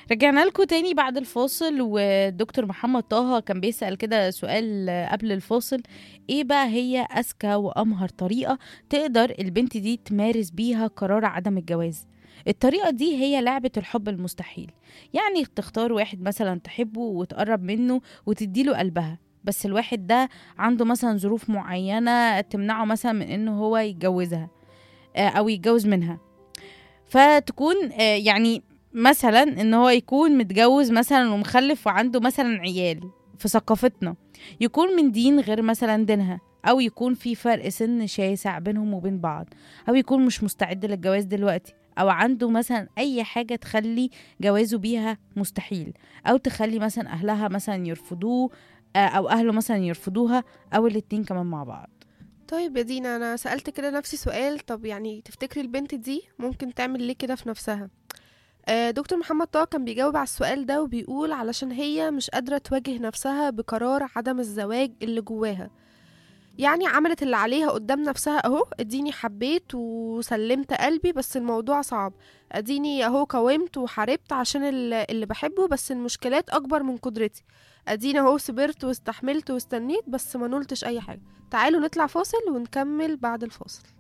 رجعنا لكم تاني بعد الفاصل والدكتور محمد طه كان بيسأل كده سؤال قبل الفاصل ايه بقى هي اذكى وامهر طريقة تقدر البنت دي تمارس بيها قرار عدم الجواز الطريقة دي هي لعبة الحب المستحيل يعني تختار واحد مثلا تحبه وتقرب منه وتديله قلبها بس الواحد ده عنده مثلا ظروف معينة تمنعه مثلا من انه هو يتجوزها آه، او يتجوز منها فتكون آه، يعني مثلا ان هو يكون متجوز مثلا ومخلف وعنده مثلا عيال في ثقافتنا يكون من دين غير مثلا دينها او يكون في فرق سن شاسع بينهم وبين بعض او يكون مش مستعد للجواز دلوقتي او عنده مثلا اي حاجه تخلي جوازه بيها مستحيل او تخلي مثلا اهلها مثلا يرفضوه آه، او اهله مثلا يرفضوها او الاتنين كمان مع بعض طيب يا دينا انا سألت كده نفسي سؤال طب يعني تفتكري البنت دي ممكن تعمل ليه كده في نفسها آه، دكتور محمد طه كان بيجاوب على السؤال ده وبيقول علشان هي مش قادرة تواجه نفسها بقرار عدم الزواج اللي جواها يعني عملت اللي عليها قدام نفسها اهو اديني حبيت وسلمت قلبي بس الموضوع صعب اديني اهو قاومت وحاربت عشان ال- اللي بحبه بس المشكلات اكبر من قدرتي اديني اهو صبرت واستحملت واستنيت بس ما نلتش اي حاجة تعالوا نطلع فاصل ونكمل بعد الفاصل